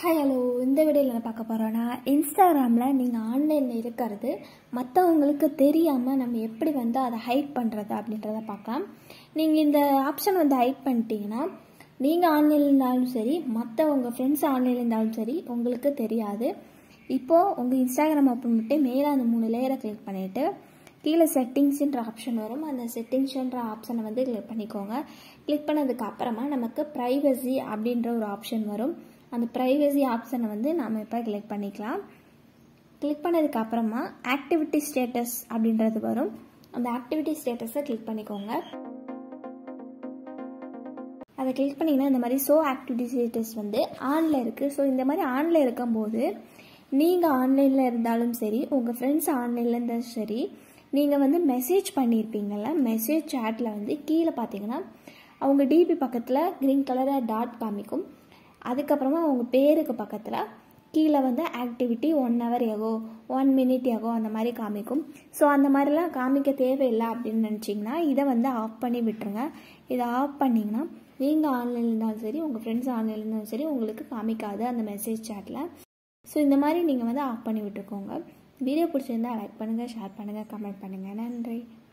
hi hello இந்த வீடியோவில் என்ன பார்க்க போகிறோன்னா இன்ஸ்டாகிராமில் நீங்கள் ஆன்லைனில் இருக்கிறது மற்றவங்களுக்கு தெரியாமல் நம்ம எப்படி வந்து அதை ஹைட் பண்ணுறது அப்படின்றத பார்க்கலாம் நீங்கள் இந்த ஆப்ஷன் வந்து ஹைட் பண்ணிட்டீங்கன்னா நீங்கள் ஆன்லைனில் இருந்தாலும் சரி மற்ற உங்கள் ஃப்ரெண்ட்ஸ் ஆன்லைனில் இருந்தாலும் சரி உங்களுக்கு தெரியாது இப்போது உங்கள் இன்ஸ்டாகிராம் ஓப்பன் பண்ணிட்டு மேலே அந்த மூணு லேயரை கிளிக் பண்ணிவிட்டு கீழே செட்டிங்ஸ்ன்ற ஆப்ஷன் வரும் அந்த செட்டிங்ஸ்ன்ற ஆப்ஷனை வந்து கிளிக் பண்ணிக்கோங்க கிளிக் பண்ணதுக்கு அப்புறமா நமக்கு ப்ரைவசி அப்படின்ற ஒரு ஆப்ஷன் வரும் அந்த ப்ரைவசி ஆப்ஷனை வந்து நாம் இப்போ கிளிக் பண்ணிக்கலாம் கிளிக் பண்ணதுக்கு அப்புறமா ஆக்டிவிட்டி ஸ்டேட்டஸ் அப்படின்றது வரும் அந்த ஆக்டிவிட்டி ஸ்டேட்டஸை கிளிக் பண்ணிக்கோங்க அதை கிளிக் பண்ணிங்கன்னா இந்த மாதிரி ஸோ ஆக்டிவிட்டி ஸ்டேட்டஸ் வந்து ஆனில் இருக்குது ஸோ இந்த மாதிரி ஆனில் இருக்கும்போது நீங்கள் ஆன்லைனில் இருந்தாலும் சரி உங்கள் ஃப்ரெண்ட்ஸ் ஆன்லைனில் இருந்தாலும் சரி நீங்கள் வந்து மெசேஜ் பண்ணியிருப்பீங்கள்ல மெசேஜ் சேட்டில் வந்து கீழே பார்த்தீங்கன்னா அவங்க டிபி பக்கத்தில் க்ரீன் கலராக டாட் காமிக்கும் அதுக்கப்புறமா அவங்க பேருக்கு பக்கத்தில் கீழே வந்து activity one hour ago one minute ago அந்த மாதிரி காமிக்கும் ஸோ அந்த மாதிரிலாம் காமிக்க தேவையில்லை அப்படின்னு நினச்சிங்கன்னா இதை வந்து ஆஃப் பண்ணி விட்டுருங்க இதை ஆஃப் பண்ணிங்கன்னா நீங்கள் ஆன்லைனில் இருந்தாலும் சரி உங்கள் ஃப்ரெண்ட்ஸ் ஆன்லைனில் இருந்தாலும் சரி உங்களுக்கு காமிக்காது அந்த மெசேஜ் சேட்டில் ஸோ இந்த மாதிரி நீங்கள் வந்து ஆஃப் பண்ணி விட்டுருக்கோங்க வீடியோ பிடிச்சிருந்தா லைக் பண்ணுங்கள் ஷேர் பண்ணுங்கள் கமெண்ட் பண்ணுங்கள் நன்றி